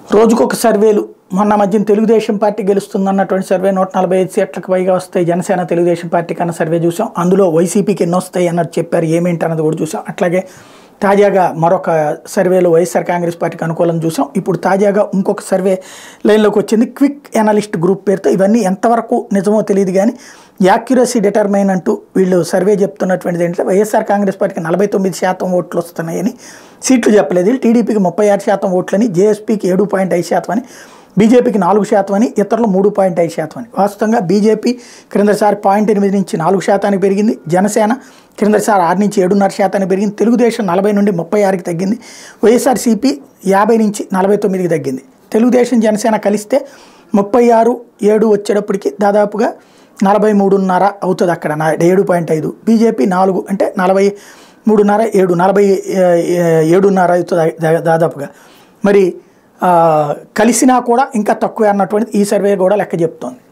రోజుకొక సర్వేలు మొన్న మధ్యన తెలుగుదేశం పార్టీ గెలుస్తుందన్నటువంటి సర్వే నూట నలభై ఐదు సీట్లకు పైగా వస్తాయి జనసేన తెలుగుదేశం పార్టీ కన్నా సర్వే చూసాం అందులో వైసీపీకి ఎన్ని వస్తాయి అన్నది చెప్పారు ఏమేంటి అన్నది కూడా చూసాం అట్లాగే తాజాగా మరొక సర్వేలో వైఎస్ఆర్ కాంగ్రెస్ పార్టీకి అనుకూలం చూసాం ఇప్పుడు తాజాగా ఇంకొక సర్వే లైన్లోకి వచ్చింది క్విక్ ఎనలిస్ట్ గ్రూప్ పేరుతో ఇవన్నీ ఎంతవరకు నిజమో తెలియదు కానీ యాక్యురసీ డిటర్మైన్ అంటూ వీళ్ళు సర్వే చెప్తున్నటువంటిది ఏంటంటే వైఎస్ఆర్ కాంగ్రెస్ పార్టీకి నలభై తొమ్మిది శాతం ఓట్లు వస్తున్నాయని సీట్లు చెప్పలేదు టీడీపీకి ముప్పై ఆరు శాతం ఓట్లని జేఎస్పీకి ఏడు పాయింట్ ఐదు శాతం అని బీజేపీకి నాలుగు శాతం అని ఇతరులు మూడు పాయింట్ ఐదు శాతం అని వాస్తవంగా బీజేపీ క్రిందసారి పాయింట్ ఎనిమిది నుంచి నాలుగు శాతానికి పెరిగింది జనసేన క్రిందసారి ఆరు నుంచి ఏడున్నర శాతానికి పెరిగింది తెలుగుదేశం నలభై నుండి ముప్పై ఆరుకి తగ్గింది వైఎస్ఆర్సీపీ యాభై నుంచి నలభై తొమ్మిదికి తగ్గింది తెలుగుదేశం జనసేన కలిస్తే ముప్పై ఆరు ఏడు వచ్చేటప్పటికి దాదాపుగా నలభై మూడున్నర అవుతుంది అక్కడ నా ఏడు పాయింట్ ఐదు బీజేపీ నాలుగు అంటే నలభై మూడున్నర ఏడు నలభై ఏ, ఏ, ఏడున్నర అవుతుంది దా- దాదాపుగా మరి ఆ, కలిసినా కూడా ఇంకా తక్కువే అన్నటువంటిది ఈ సర్వే కూడా లెక్క చెప్తోంది